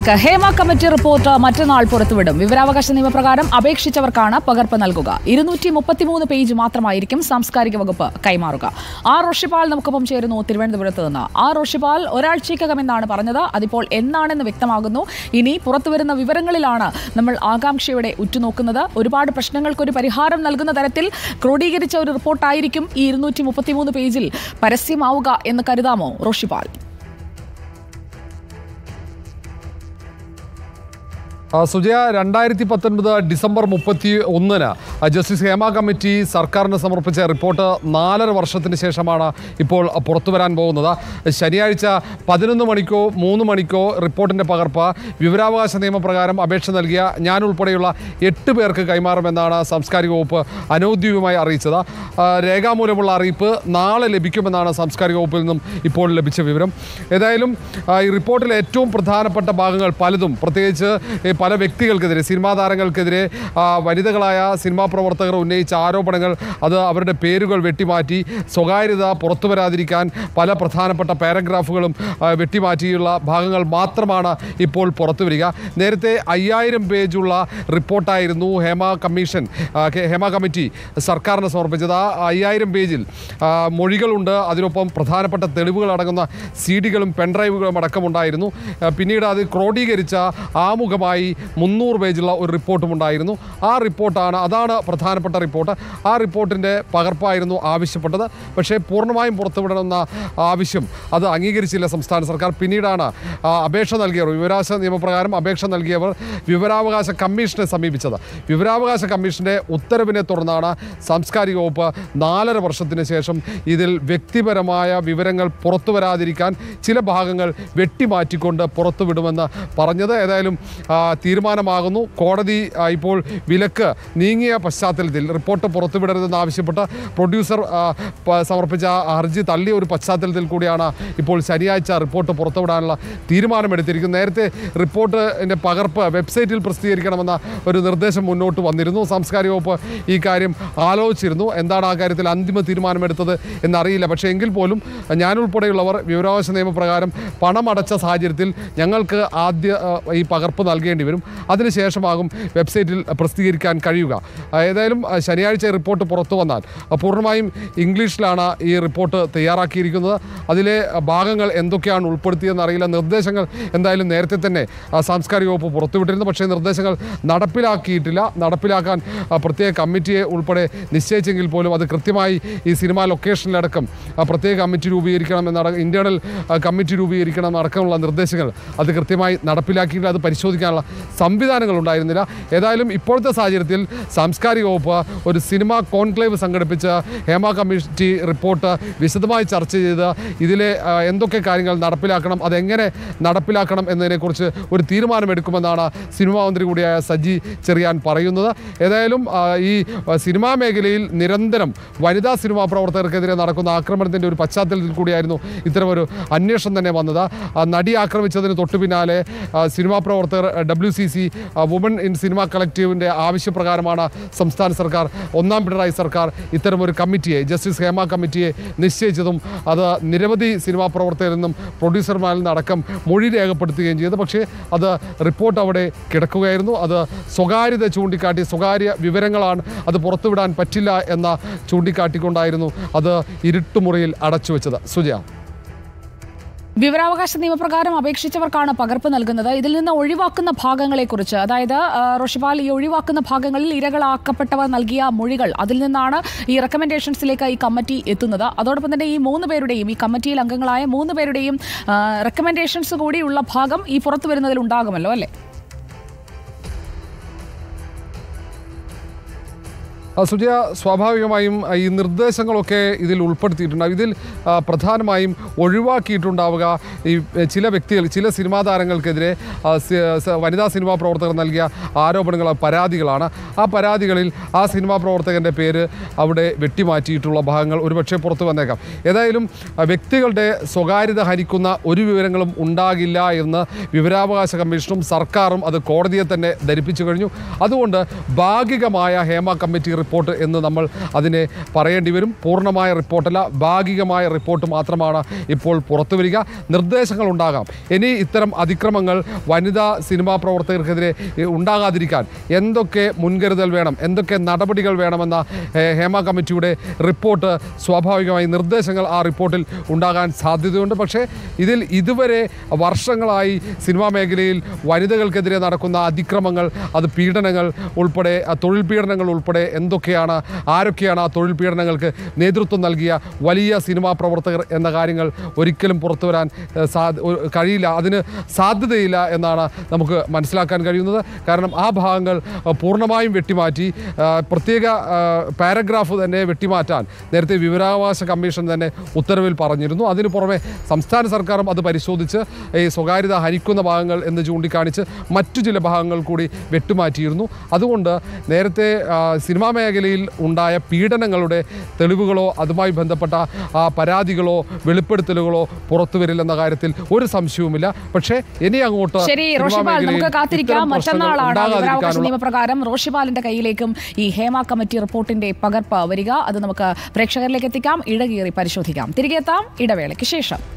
break Hema committee report മറ്റന്നാൾ പുറത്തുവിടും വിവരാവകാശ നിയമപ്രകാരം അപേക്ഷിച്ചവർക്കാണ് പകർപ്പ് നൽകുക ഇരുന്നൂറ്റി മുപ്പത്തിമൂന്ന് പേജ് മാത്രമായിരിക്കും സാംസ്കാരിക വകുപ്പ് കൈമാറുക ആർ റോഷിപാൽ നമുക്കൊപ്പം ചേരുന്നു തിരുവനന്തപുരത്ത് നിന്ന് ആർ റോഷിപാൽ ഒരാഴ്ചയ്ക്കകം എന്നാണ് പറഞ്ഞത് അതിപ്പോൾ എന്നാണെന്ന് വ്യക്തമാകുന്നു ഇനി പുറത്തുവരുന്ന വിവരങ്ങളിലാണ് നമ്മൾ ആകാംക്ഷയോടെ ഉറ്റുനോക്കുന്നത് ഒരുപാട് പ്രശ്നങ്ങൾക്ക് ഒരു പരിഹാരം നൽകുന്ന തരത്തിൽ ക്രോഡീകരിച്ച ഒരു റിപ്പോർട്ടായിരിക്കും ഈ ഇരുന്നൂറ്റി മുപ്പത്തിമൂന്ന് പേജിൽ പരസ്യമാവുക എന്ന് കരുതാമോ റോഷിപാൽ ആ, സുജയ രണ്ടായിരത്തി പത്തൊൻപത് ഡിസംബർ മുപ്പത്തി ഒന്നിന് ജസ്റ്റിസ് ഹേമ കമ്മിറ്റി സർക്കാരിന് സമർപ്പിച്ച റിപ്പോർട്ട് നാലര വർഷത്തിന് ശേഷമാണ് ഇപ്പോൾ പുറത്തു വരാൻ പോകുന്നത് ശനിയാഴ്ച പതിനൊന്ന് മണിക്കോ മൂന്ന് മണിക്കോ റിപ്പോർട്ടിൻ്റെ പകർപ്പ് വിവരാവകാശ നിയമപ്രകാരം അപേക്ഷ നൽകിയ ഞാൻ ഉൾപ്പെടെയുള്ള എട്ട് പേർക്ക് കൈമാറുമെന്നാണ് സാംസ്കാരിക വകുപ്പ് അനൗദ്യോഗികമായി അറിയിച്ചത് ആ, രേഖാമൂലമുള്ള അറിയിപ്പ് നാളെ ലഭിക്കുമെന്നാണ് സാംസ്കാരിക വകുപ്പിൽ നിന്നും ഇപ്പോൾ ലഭിച്ച വിവരം ഏതായാലും ആ, ഈ റിപ്പോർട്ടിലെ ഏറ്റവും പ്രധാനപ്പെട്ട ഭാഗങ്ങൾ പലതും പ്രത്യേകിച്ച് ഈ പല വ്യക്തികൾക്കെതിരെ സിനിമാ താരങ്ങൾക്കെതിരെ ആ, വനിതകളായ സിനിമാ പ്രവർത്തകർ ഉന്നയിച്ച ആരോപണങ്ങൾ അത് അവരുടെ പേരുകൾ വെട്ടിമാറ്റി സ്വകാര്യത പുറത്തു വരാതിരിക്കാൻ പല പ്രധാനപ്പെട്ട പാരഗ്രാഫുകളും ആ, വെട്ടിമാറ്റിയുള്ള ഭാഗങ്ങൾ മാത്രമാണ് ഇപ്പോൾ പുറത്തു വരിക നേരത്തെ അയ്യായിരം പേജുള്ള റിപ്പോർട്ടായിരുന്നു ഹേമ കമ്മീഷൻ ആ, കെ- ഹേമ കമ്മിറ്റി സർക്കാരിന് സമർപ്പിച്ചത് ആ അയ്യായിരം പേജിൽ ആ, മൊഴികളുണ്ട് അതിനൊപ്പം പ്രധാനപ്പെട്ട തെളിവുകൾ അടങ്ങുന്ന സി ഡികളും പെൻഡ്രൈവുകളും അടക്കമുണ്ടായിരുന്നു ആ, പിന്നീട് അത് ക്രോഡീകരിച്ച ആമുഖമായി മുന്നൂറ് പേജുള്ള ഒരു റിപ്പോർട്ടും ഉണ്ടായിരുന്നു ആ റിപ്പോർട്ടാണ് അതാണ് പ്രധാനപ്പെട്ട റിപ്പോർട്ട് ആ റിപ്പോർട്ടിൻ്റെ പകർപ്പായിരുന്നു ആവശ്യപ്പെട്ടത് പക്ഷേ പൂർണ്ണമായും പുറത്തുവിടണമെന്ന ആവശ്യം അത് അംഗീകരിച്ചില്ല സംസ്ഥാന സർക്കാർ പിന്നീടാണ് ആ, അപേക്ഷ നൽകിയവർ വിവരാവകാശ നിയമപ്രകാരം അപേക്ഷ നൽകിയവർ വിവരാവകാശ കമ്മീഷനെ സമീപിച്ചത് വിവരാവകാശ കമ്മീഷന്റെ ഉത്തരവിനെ തുടർന്നാണ് സാംസ്കാരിക വകുപ്പ് നാലര വർഷത്തിന് ശേഷം ഇതിൽ വ്യക്തിപരമായ വിവരങ്ങൾ പുറത്തു വരാതിരിക്കാൻ ചില ഭാഗങ്ങൾ വെട്ടിമാറ്റിക്കൊണ്ട് പുറത്തുവിടുമെന്ന് പറഞ്ഞത് ഏതായാലും ആ, തീരുമാനമാകുന്നു കോടതി ആ, ഇപ്പോൾ വിലക്ക് നീങ്ങിയ പശ്ചാത്തലത്തിൽ റിപ്പോർട്ട് പുറത്തുവിടരുതെന്ന് ആവശ്യപ്പെട്ട് പ്രൊഡ്യൂസർ ആ, പ- സമർപ്പിച്ച ആ ഹർജി തള്ളിയ ഒരു പശ്ചാത്തലത്തിൽ കൂടിയാണ് ഇപ്പോൾ ശനിയാഴ്ച റിപ്പോർട്ട് പുറത്തുവിടാനുള്ള തീരുമാനമെടുത്തിരിക്കുന്നത് നേരത്തെ റിപ്പോർട്ടിൻ്റെ പകർപ്പ് വെബ്സൈറ്റിൽ പ്രസിദ്ധീകരിക്കണമെന്ന ഒരു നിർദ്ദേശം മുന്നോട്ട് വന്നിരുന്നു സാംസ്കാരിക വകുപ്പ് ഈ കാര്യം ആലോചിച്ചിരുന്നു എന്താണ് ആ കാര്യത്തിൽ അന്തിമ തീരുമാനമെടുത്തത് എന്നറിയില്ല പക്ഷേ എങ്കിൽ പോലും ഞാനുൾപ്പെടെയുള്ളവർ വിവരാവകാശ നിയമപ്രകാരം പണമടച്ച സാഹചര്യത്തിൽ ഞങ്ങൾക്ക് ആദ്യ ആ, ഈ പകർപ്പ് നൽകേണ്ടി വരും അതിനുശേഷമാകും വെബ്സൈറ്റിൽ പ്രസിദ്ധീകരിക്കാൻ കഴിയുക ആ, ഏതായാലും ആ, ശനിയാഴ്ച ഈ റിപ്പോർട്ട് പുറത്തു വന്നാൽ ആ, പൂർണ്ണമായും ഇംഗ്ലീഷിലാണ് ഈ റിപ്പോർട്ട് തയ്യാറാക്കിയിരിക്കുന്നത് അതിലെ ആ, ഭാഗങ്ങൾ എന്തൊക്കെയാണ് ഉൾപ്പെടുത്തിയതെന്ന് അറിയില്ല നിർദ്ദേശങ്ങൾ എന്തായാലും നേരത്തെ തന്നെ ആ, സാംസ്കാരിക വകുപ്പ് പുറത്തുവിട്ടിരുന്നു പക്ഷേ നിർദ്ദേശങ്ങൾ നടപ്പിലാക്കിയിട്ടില്ല നടപ്പിലാക്കാൻ ആ, പ്രത്യേക കമ്മിറ്റിയെ ഉൾപ്പെടെ നിശ്ചയിച്ചെങ്കിൽ പോലും അത് കൃത്യമായി ഈ സിനിമാ ലൊക്കേഷനിലടക്കം ആ, പ്രത്യേക കമ്മിറ്റി രൂപീകരിക്കണം എന്നട ഇന്റേണൽ ആ, കമ്മിറ്റി രൂപീകരിക്കണം എന്നടക്കമുള്ള നിർദ്ദേശങ്ങൾ അത് കൃത്യമായി നടപ്പിലാക്കിയിട്ട് അത് പരിശോധിക്കാനുള്ള സംവിധാനങ്ങൾ ഉണ്ടായിരുന്നില്ല ഏതായാലും ഇപ്പോഴത്തെ സാഹചര്യത്തിൽ സാംസ്കാരിക വകുപ്പ് ഒരു സിനിമാ കോൺക്ലേവ് സംഘടിപ്പിച്ച് ഹേമ കമ്മിറ്റി റിപ്പോർട്ട് വിശദമായി ചർച്ച ചെയ്ത് ഇതിലെ ആ, എന്തൊക്കെ കാര്യങ്ങൾ നടപ്പിലാക്കണം അതെങ്ങനെ നടപ്പിലാക്കണം എന്നതിനെക്കുറിച്ച് ഒരു തീരുമാനമെടുക്കുമെന്നാണ് സിനിമാ മന്ത്രി കൂടിയായ സജി ചെറിയാൻ പറയുന്നത് ഏതായാലും ആ, ഈ ആ, സിനിമാ മേഖലയിൽ നിരന്തരം വനിതാ സിനിമാ പ്രവർത്തകർക്കെതിരെ നടക്കുന്ന ആക്രമണത്തിൻ്റെ ഒരു പശ്ചാത്തലത്തിൽ കൂടിയായിരുന്നു ഇത്തരമൊരു അന്വേഷണം തന്നെ വന്നത് ആ, നടി ആക്രമിച്ചതിന് തൊട്ടു പിന്നാലെ ആ, സിനിമാ പ്രവർത്തകർ W C C woman in cinema കളക്റ്റീവിൻ്റെ ആവശ്യപ്രകാരമാണ് സംസ്ഥാന സർക്കാർ ഒന്നാം പിണറായി സർക്കാർ ഇത്തരമൊരു കമ്മിറ്റിയെ ജസ്റ്റിസ് ഹേമ കമ്മിറ്റിയെ നിശ്ചയിച്ചതും അത് നിരവധി സിനിമാ പ്രവർത്തകരിൽ നിന്നും പ്രൊഡ്യൂസർമാരിൽ നിന്നും അടക്കം മൊഴി രേഖപ്പെടുത്തുകയും ചെയ്തു പക്ഷേ അത് റിപ്പോർട്ട് അവിടെ കിടക്കുകയായിരുന്നു അത് സ്വകാര്യത ചൂണ്ടിക്കാട്ടി സ്വകാര്യ വിവരങ്ങളാണ് അത് പുറത്തുവിടാൻ പറ്റില്ല എന്ന ചൂണ്ടിക്കാട്ടിക്കൊണ്ടായിരുന്നു അത് ഇരുട്ടുമുറിയിൽ അടച്ചു വെച്ചത് സുജയ വിവരാവകാശ നിയമപ്രകാരം അപേക്ഷിച്ചവർക്കാണ് പകർപ്പ് നൽകുന്നത് ഇതിൽ നിന്ന് ഒഴിവാക്കുന്ന ഭാഗങ്ങളെക്കുറിച്ച് അതായത് ആ, റോഷിപാൽ ഈ ഒഴിവാക്കുന്ന ഭാഗങ്ങളിൽ ഇരകളാക്കപ്പെട്ടവർ നൽകിയ മൊഴികൾ അതിൽ നിന്നാണ് ഈ റെക്കമെൻഡേഷൻസിലേക്ക് ഈ കമ്മിറ്റി എത്തുന്നത് അതോടൊപ്പം തന്നെ ഈ മൂന്ന് പേരുടെയും ഈ കമ്മിറ്റിയിൽ അംഗങ്ങളായ മൂന്ന് പേരുടെയും റെക്കമെൻഡേഷൻസ് കൂടിയുള്ള ഭാഗം ഈ പുറത്തു വരുന്നതിൽ ഉണ്ടാകുമല്ലോ അല്ലേ ആ, സുജയ സ്വാഭാവികമായും ആ, ഈ നിർദ്ദേശങ്ങളൊക്കെ ഇതിൽ ഉൾപ്പെടുത്തിയിട്ടുണ്ട് ഇതിൽ ആ, പ്രധാനമായും ഒഴിവാക്കിയിട്ടുണ്ടാവുക ഈ എ, ചില വ്യക്തികൾ ചില സിനിമാ താരങ്ങൾക്കെതിരെ ആ, സി- സ- വനിതാ സിനിമാ പ്രവർത്തകർ നൽകിയ ആരോപണങ്ങൾ പരാതികളാണ് ആ പരാതികളിൽ ആ സിനിമാ പ്രവർത്തകൻ്റെ പേര് അവിടെ വെട്ടിമാറ്റിയിട്ടുള്ള ഭാഗങ്ങൾ ഒരുപക്ഷെ പുറത്തു വന്നേക്കാം ഏതായാലും ആ, വ്യക്തികളുടെ സ്വകാര്യത ഹനിക്കുന്ന ഒരു വിവരങ്ങളും ഉണ്ടാകില്ല എന്ന് വിവരാവകാശ കമ്മീഷനും സർക്കാരും അത് കോടതിയെ തന്നെ ധരിപ്പിച്ചു കഴിഞ്ഞു അതുകൊണ്ട് ഭാഗികമായ ഹേമ കമ്മിറ്റി റിപ്പോർട്ട് എന്ന് നമ്മൾ അതിനെ പറയേണ്ടി വരും പൂർണ്ണമായ റിപ്പോർട്ടല്ല ഭാഗികമായ റിപ്പോർട്ട് മാത്രമാണ് ഇപ്പോൾ പുറത്തു വരിക നിർദ്ദേശങ്ങൾ ഉണ്ടാകാം ഇനി ഇത്തരം അതിക്രമങ്ങൾ വനിതാ സിനിമാ പ്രവർത്തകർക്കെതിരെ ഏഹ്, ഉണ്ടാകാതിരിക്കാൻ എന്തൊക്കെ മുൻകരുതൽ വേണം എന്തൊക്കെ നടപടികൾ വേണമെന്ന ഏഹ്, ഹേമ കമ്മിറ്റിയുടെ റിപ്പോർട്ട് സ്വാഭാവികമായി നിർദ്ദേശങ്ങൾ ആ റിപ്പോർട്ടിൽ ഉണ്ടാകാൻ സാധ്യതയുണ്ട് പക്ഷേ ഇതിൽ ഇതുവരെ വർഷങ്ങളായി സിനിമാ മേഖലയിൽ വനിതകൾക്കെതിരെ നടക്കുന്ന അതിക്രമങ്ങൾ അത് പീഡനങ്ങൾ ഉൾപ്പെടെ ആ തൊഴിൽ പീഡനങ്ങൾ ഉൾപ്പെടെ എന്തൊക്കെയാണ് ആരൊക്കെയാണ് ആ തൊഴിൽ പീഡനങ്ങൾക്ക് നേതൃത്വം നൽകിയ വലിയ സിനിമാ പ്രവർത്തകർ എന്ന കാര്യങ്ങൾ ഒരിക്കലും പുറത്തു വരാൻ ഏഹ്, സാധ- ഒരു- കഴിയില്ല അതിന് സാധ്യതയില്ല എന്നാണ് നമുക്ക് മനസ്സിലാക്കാൻ കഴിയുന്നത് കാരണം ആ ഭാഗങ്ങൾ അഹ്, പൂർണ്ണമായും വെട്ടിമാറ്റി ആ, പ്രത്യേക ആ, പാരഗ്രാഫ് തന്നെ വെട്ടിമാറ്റാൻ നേരത്തെ വിവരാവകാശ കമ്മീഷൻ തന്നെ ഉത്തരവിൽ പറഞ്ഞിരുന്നു അതിനു പുറമെ സംസ്ഥാന സർക്കാരും അത് പരിശോധിച്ച് ഈ സ്വകാര്യത ഹനിക്കുന്ന ഭാഗങ്ങൾ എന്ന് ചൂണ്ടിക്കാണിച്ച് മറ്റു ചില ഭാഗങ്ങൾ കൂടി വെട്ടിമാറ്റിയിരുന്നു അതുകൊണ്ട് നേരത്തെ ആ, സിനിമാ മേഖലയിൽ ഉണ്ടായ പീഡനങ്ങളുടെ തെളിവുകളോ അതുമായി ബന്ധപ്പെട്ട ആ, പരാതികളോ വെളിപ്പെടുത്തലുകളോ പുറത്തു വരില്ലെന്ന കാര്യത്തിൽ ഒരു സംശയവുമില്ല പക്ഷേ ഇനി അങ്ങോട്ട് ശരി സിനിമാ റോഷിപാൽ മേഖലയിൽ നമുക്ക് കാത്തിരിക്കാം ഇത്തരം പ്രശ്നങ്ങൾ മറ്റന്നാളാണ് വിവരാവകാശ ഉണ്ടാകാതിരിക്കാനുള്ള നിയമപ്രകാരം റോഷിപാലിന്റെ കയ്യിലേക്കും ഈ ഹേമ കമ്മിറ്റി റിപ്പോർട്ടിന്റെ പകർപ്പ് വരിക അത് നമുക്ക് പ്രേക്ഷകരിലേക്ക് എത്തിക്കാം ഇടകീറി പരിശോധിക്കാം തിരികെ എത്താം ഇടവേളയ്ക്ക് ശേഷം